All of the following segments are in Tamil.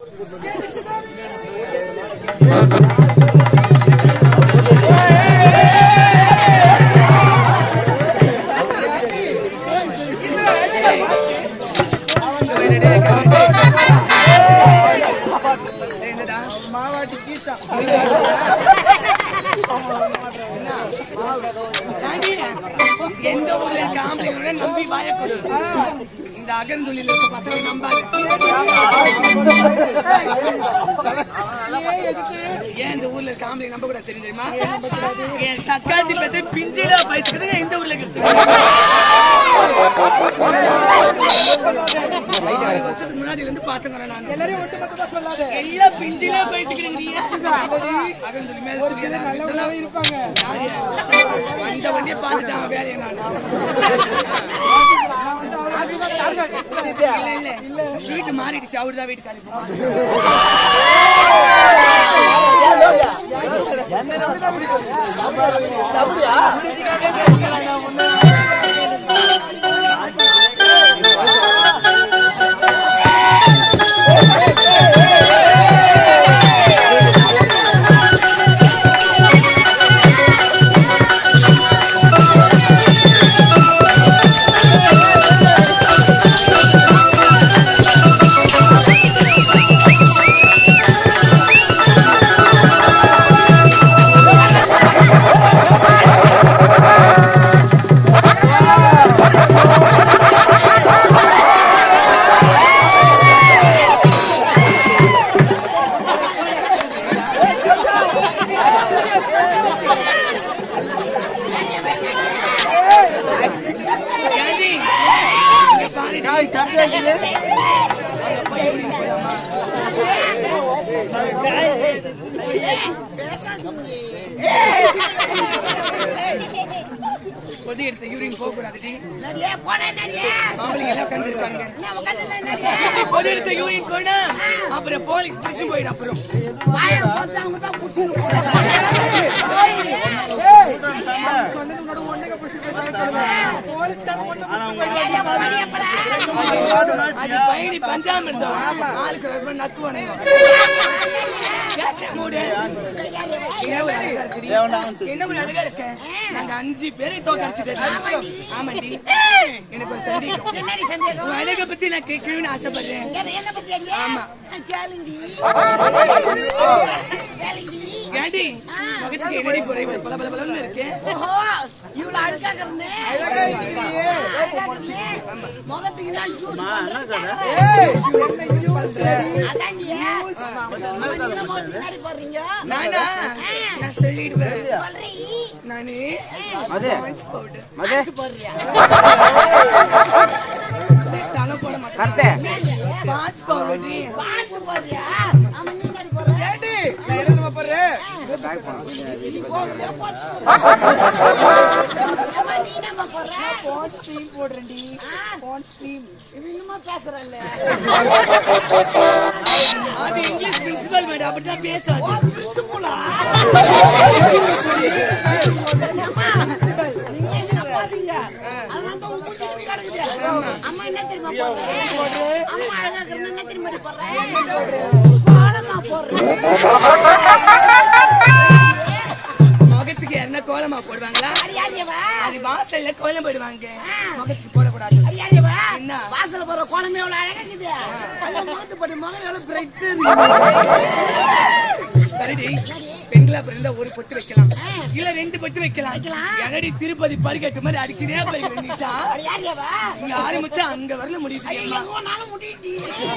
மாவாட்டி கீச்சா ஏண்டி? எந்த ஊர்ல இருக்க ஆம்பளைங்களோட நம்பி வாயக்கூடு இந்த அகர்ந்தொழில இருக்க பசங்க நம்பாது ஏன் இந்த ஊர்ல இருக்க ஆம்பளை நம்ப கூட தெரியும் தெரியுமா என் தக்காத்தி பத்தி பிஞ்சில பயத்துக்கு இந்த ஊர்ல இருக்கு ஆறு வருஷத்துக்கு முன்னாடி இருந்து பாத்துக்கிறேன் நான் எல்லாரையும் ஒட்டுமொத்தமா சொல்லாத எல்லாம் பிஞ்சில பயத்துக்கிறீங்க அகர்ந்தொழி மேல தெரியாத நல்லாவே இருப்பாங்க வந்த வண்டியை பார்த்துட்டான் வேலையை நான் இல்ல இல்ல வீட்டு மாறிடுச்சு அவருதான் வீட்டு காலி ஏண்டி? இங்க பாருடி. பொதி எடுத்த யூரின் போக கூடாதுடி நடிகே போனே நடிகே மாம்பழிங்க எல்லாம் உட்கார்ந்து இருக்காங்க நான் உட்காந்து நடிகே பொதி எடுத்த யூரின் போனா அப்புறம் போலீஸ் பிடிச்சு போயிடும் அப்புறம் வாயை பார்த்து அவங்க தான் புடிச்சுன்னு சொன்னது முன்னாடி ஒண்ணுங்க பிடிச்சிட்டு போலீஸ்காரன் ஒண்ணு அது பயணி பஞ்சாம இருந்தோம் ஆளுக்கு ரொம்ப நக்குவானே ஏச்சே மூடு. என்ன ஒரு அழகா இருக்குடி. என்ன ஒரு அழகா இருக்க நாங்க அஞ்சு பேரை தோக்கடிச்சுட்டு ஆமாண்டி எனக்கு ஒரு சந்தேகம் என்னடி சந்தேகம் உன் அழகை பத்தி நான் கேட்கணும்னு ஆசைப்படுறேன் என்ன- என்ன பத்தி அடியே? ஆமா. கேளுண்டி கேளுண்டி ஏண்டி முகத்துக்கு என்னடி குறைவு பல பல பலன்னு இருக்கு ஓஹோ இவ்வளவு அழுக்காக இருந்தேன் அழகா இருக்கிறியே. அழுக்காக இருந்தேன் முகத்துக்கு நான் ஜூஸ் ஏய், என்ன ஜூஸ் அதாண்டி ஆமா, நீங்க முகத்துக்கு முன்னாடி போடுறீங்க நானா நான் சொல்லிடுவேன் சொல்றீ நானு பான்ஸ் பவுடர் மாசு போடுறியா தலை போட மாட்டேன் பான்ஸ் பவுடர் பாஞ்சு போடுறியா ஆமா நீ முன்னாடி போடுற ஏண்டி நான் என்ன நம்ம போடுறேன் ஆமா நீ நம்ம போடுற பான்ஸ் க்ரீம் போடுறேன்டி பான்ஸ் க்ரீம் இது இன்னுமா பேசுறல்ல அது இங்கிலீஷ் பிரின்சிபல் மேடம் அப்படிதான் பேசாது நீங்க என்ன போறீங்க அதனால தான் உங்க மூஞ்சி இப்படி கிடக்குது அம்மா என்ன தெரியுமா போடுறேன் அம்மா அழகா இருக்கிற என்ன தெரியுமா போடுறேன் கோலமா போடுறேன் முகத்துக்கு என்ன கோலமா போடுவாங்களா அரியாரியவா அது வாசல்ல கோலம் போடுவாங்க முகத்துக்கு போடக்கூடாது அரியாரியவா என்ன? வாசல்ல போற கோலமே எவ்வளவு அழகா இருக்குது அந்த முகத்து போட்டு முகம் எவ்வளவு பிரைட் சரிடி பெண்களா பிறந்தா ஒரு பொட்டு வைக்கலாம் இல்ல ரெண்டு பொட்டு வைக்கலாம் என்னடி திருப்பதி பரிகட்டு மாதிரி அடிக்கவே பரிகட்டா அரியாரியவா இங்க ஆரம்பிச்சா அங்க வரல முடியுது எங்க போனாலும் முடியுது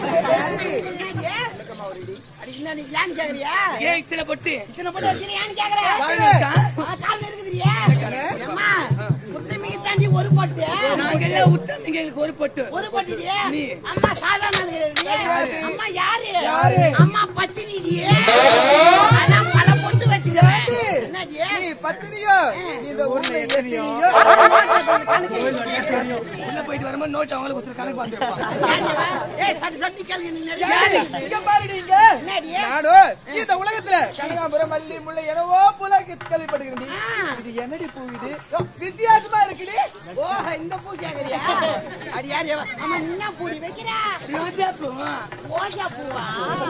அடி என்ன நீ ஏன்னு கேக்குறியா ஏன் இத்தனை பொட்டு இத்தனை போட்டு வச்சிருக்கியான்னு கேக்குறேன் காரணம் இருக்கா? கால் இருக்குதுரியா அம்மா முத்தமிக்கு தாண்டி ஒரு போட்டு நாங்க எல்லாம் உத்தமிங்க எங்களுக்கு ஒரு பொட்டு ஒரு போட்டுடியே நீ. அம்மா சாதாரண ஆளு கிடையாது. அம்மா யாரு யாரு? அம்மா பத்தினிடியே ஆனா பல பொட்டு வச்சுக்கிறேன் என்னடி நீ பத்தினியோ நீ இந்த ஊர்ல எத்தனியோ உள்ள போயிட்டு வரும்போது நோட்டு அவங்களுக்கு ஒருத்தர் கணக்கு பார்த்துருப்பான் ஏய் சட்டு சட்டு கேளுங்க நீ நிறைய ஏண்டி, இங்க பாருடி இங்க என்னடி நானும் இந்த உலகத்துல கனகாபுரம் மல்லி முல்லை எனவோ புல கேள்விப்பட்டுக்கிறேன் ஆ. இது என்னடி பூ இது வித்தியாசமா இருக்குடி ஓ இந்த பூ கேக்குறியா அடி யாரு ஆமா என்ன பூடி வைக்கிறா ரோஜா பூ ரோஜா பூவா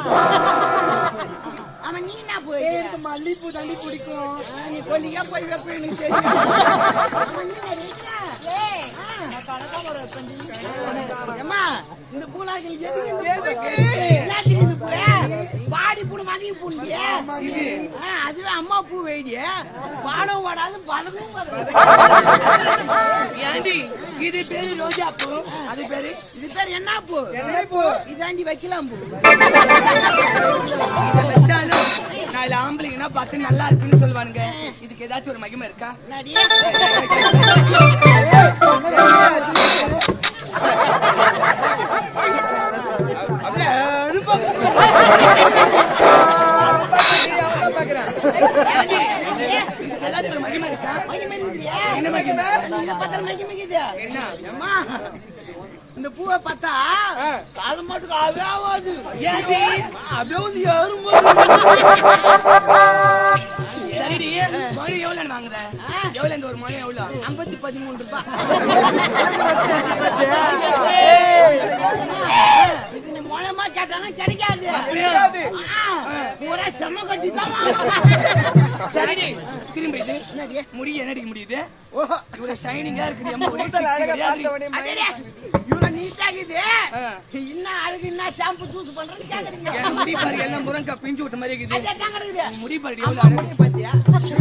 ஆமா நீ என்ன பூ ஏய், வைக்கிற? எனக்கு மல்லிப்பூ தாண்டி பிடிக்கும் ஆ, நீ கொல்லியா போய் வைப்ப எனக்கு தெரியும் ஆமா, நீ என்ன வைக்கிற? ஆ. ஏம்மா, இந்த பூலாக்கள் எதுக்கு இந்த பூ? எதுக்கு? என்னத்துக்கு இந்த பூ? வாடி பூடு மதிய பூண்டிய அதுவே அம்மா பூ வைடிய வாடம் வாடாது பதமும் பதம் ஏண்டி இது பேரு ரோஜா பூ அது பேரு இது பேர் என்ன பூ என்ன பூ இதாண்டி வைக்கலாம் பூ இத வச்சாலும் நாலு ஆம்பளைங்கன்னா பார்த்து நல்லா இருக்குன்னு சொல்லுவானுங்க இதுக்கு ஏதாச்சும் ஒரு மகிமை இருக்கா என்னடி? அப்படியே அனுப்ப- அவன் பாக்குறேன் ஏண்டி, இதுக்கு ஏதாச்சும் ஒரு மகிமை இருக்கா மகிமை இருக்குதியா? என்ன மகிமை நீ இதை பார்த்தா மகிமை இருக்குதா? என்ன ஏம்மா, இந்த பூவை பார்த்தா ஆ. காலம் மட்டும் அப்படியே ஆகாது ஏண்டி அப்படியே வந்து எறும்பு சரிடி மொழி எவ்வளவு வாங்குற எவ்வளவு இந்த ஒரு மொழி எவ்வளவு ஐம்பத்தி பதிமூணு ரூபாய் இது நீ மூலமா கேட்டாலும் கிடைக்காது கிடைக்காது. ஆ, பூரா செம்ம கட்டி தான் சரிடி திரும்ப இது என்னடி முடி என்னடி முடியுது ஓஹோ இவ்வளவு ஷைனிங்கா இருக்கு நம்ம ஒரே கூந்தல் அழகா சிரிப்பு பார்த்த உடனே அடடே, இவ்வளவு நீட்டா இருக்குது ஆ. என்ன அழகு என்ன ஷாம்பு சூஸ் பண்றது கேக்குறீங்க என் முடி பாரு எல்லாம் முருங்கா பிஞ்சு விட்ட மாதிரி இருக்குது அதே தான் கிடக்குது முடி பாரு அம்மா எவ்வளவு முடிய பாத்தியா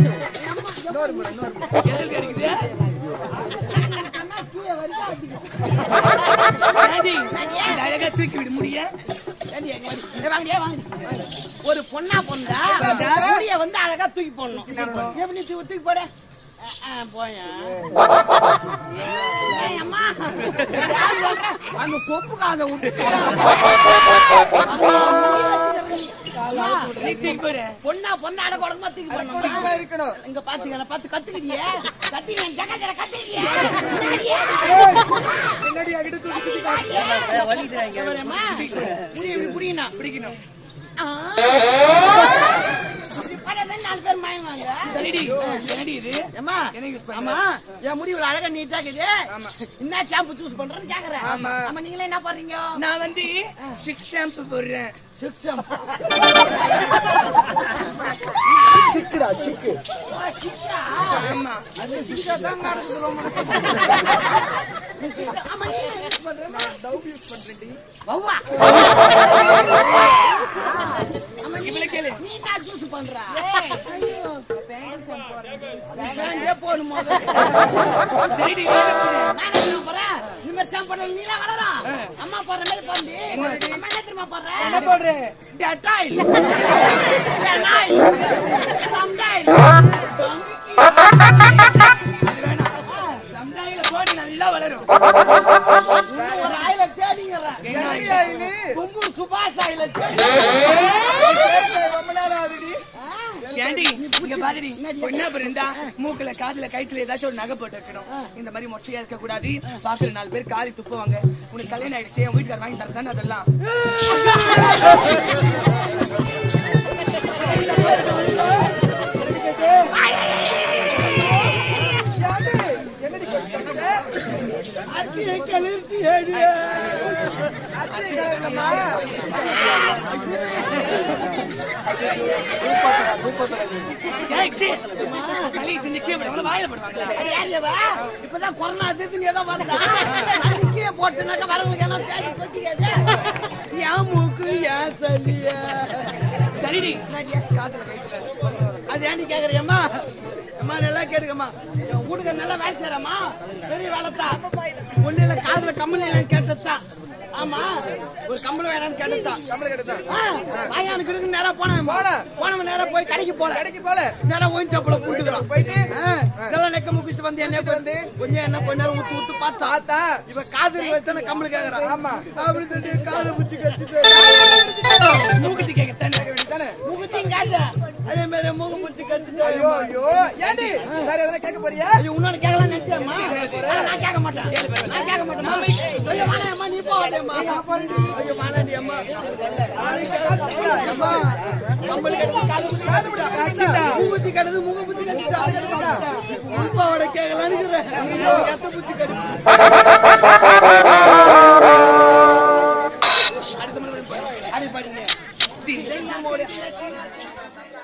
எதில் கிடைக்குது அண்ணா, கீழே வரைக்கும் அடிக்கும். ஏண்டி, இந்த அழகா தூக்கி விடு முடிய ஏண்டி, ஏண்டி, வாடி. ஏய், வாங்கடி, ஏய், வாங்கடி. ஒரு பொண்ணா பொண்ணா முடிய வந்து அழகா தூக்கி போடணும் எப்படி தூக்கி தூக்கி போட அஹ், அஹ், போயா ஏய், அம்மா யார் சொல்ற? அந்த கொப்புக்கு அதை விட்டு அம்மா, முடி வச்சுக்கிறேன் நீ. அம்மா, நீ தூக்கி போடு பொண்ணா பொண்ணா அடக்க உடம்பா தூக்கி போடணும் கொடுக்கமா இருக்கணும் இங்க பாத்தீங்களா பாத்து கத்துக்கிட்டியே கத்திங்க ஜக ஜக கத்துக்கிட்டியே என்னடி அகிட்டு தூக்கி எவரேம்மா? புரிய இப்படி புரியணும் பிடிக்கணும் ஆ. இப்படி படாதான் நாலு பேர் மயங்குவாங்க. சரிடி என்னடி இது ஏம்மா, என்ன யூஸ் பண்ற? ஆமா, என் முடி இவ்வளவு அழகா neat ஆ இருக்குது. என்ன shampoo choose பண்றேன்னு கேக்குறேன். ஆமா. ஆமா, நீங்களே என்ன பண்றீங்க? நான் வந்து சிக்ஸ் ஷாம்பு போடுறேன் Six shampoo. சிக்குடா சிக்கு ஓ, சிக்கா? ஆமா அது சிக்கா தான் நடக்குது ரொம்ப. நீ சிக்கா- ஆமா, நீ என்ன use பண்றேம்மா? வௌவா. ஆமா, நீ- இவளை கேளு. நீ என்ன choose பண்ற? ஐயோ. பேண்டே போடணும் முதல்ல. சரிடி நீ என்ன போடு? நான் என்ன தெரியுமா போடுறேன்? இந்த மாதிரி shampoo போட்டா நீலா வளரும். அம்மா போடுற மாதிரி போடுடி. அம்மா என்ன தெரியுமா போடுற? என்ன போடுறேன் Dettol. Phenyl. Sundial. சமுதாயில போடி நல்லா வளரும் இன்னும் ஒரு ஆயில தேடிங்கிறேன். என்னடி ஆயிலு? கும்பூர் சுபாஷ் ஆயில தேடி. ரொம்ப நேரம் ஆகுதுடி ஏண்டி இங்க பாருடி என்ன இருந்தா மூக்குல காதுல கைத்துல ஏதாச்சும் ஒரு நகை போட்டு வைக்கணும் இந்த மாதிரி மொட்டையா இருக்க கூடாது பாக்குற நாலு பேர் காரி துப்புவாங்க உனக்கு கல்யாணம் ஆயிடுச்சு என் வீட்டுக்கார வாங்கி தரதானே அதெல்லாம் என்னடி கொஞ்சம் அத்தியை கலிர்த்தி ஏடி. அத்தை கலர்லம்மா ஏய், சீ. சளி செஞ்சு கீழே போடுவாங்க, வாயில போடுவாங்களா அடி யாரு இவ? இப்பதான் கொரோனா திருத்தி ஏதோ வந்தா அன்னைக்கே போட்டுனாக்க வரவங்களுக்கு எல்லாம் பேசி கொத்திக்காது என் மூக்கு என் சளியா சரிடி காதுல கைத்துல அது ஏன்டி கேக்குறியம்மா அம்மா நல்லா கேட்டுக்கம்மா என் வீட்டுக்கு நல்லா வேலை செய்யறம்மா பெரிய வேலை தான் ஒண்ணு இல்ல காதுல கம்பெனி கேட்டதுதான் ஆமா ஒரு கம்பெனி வேணாம்னு கேட்டதுதான் கம்பளை கட்டுதான் வாயானு கிடுக்கு நேரா போனேன் போனேன். போனவன் நேரா போய் கடைக்கு போல கடைக்கு போல நேரா ஒயின் சாப்பிட கூட்டுக்கிறான் போயிட்டு நல்லா நெக்க முக்கிட்டு வந்து என்ன வந்து கொஞ்சம் என்ன கொஞ்ச நேரம் ஊத்து ஊத்து பார்த்தா பார்த்தா இவ காது வச்சுதானே கம்பளி கேக்குறான் ஆமா. அப்படி சொல்லி காதை பிடிச்சி கடிச்சிட்டு மூக்குத்தி கேட்கத்தானே தானே முகத்தையும் காட்ட அதே மாதிரி மூக்கு பிடிச்சி கடிச்சிட்டு ஐயோ ஐயோ ஏண்டி வேற எதனா கேட்க போறியா ஐயோ உன்னோட கேட்கலாம் நினைச்சேம்மா ஆனா நான் கேட்க மாட்டேன் நான் கேட்க மாட்டேன் ஐயோ வேணாம் அம்மா நீ போகாதேம்மா ஐயோ வேணாண்டி அம்மா அம்மா கம்பல் கிடந்து காது குத்தி கடிச்சிட்டா. மூக்குத்தி கிடந்து முக குத்தி கடிச்சிட்டா. உள்பாவாடை கேட்கலான்னு இருக்கிறேன். எத்த பூச்சி கடி. அடுத்த முறை போய் அடி பாடினே. திடீர்னு நம்ம ஓடி-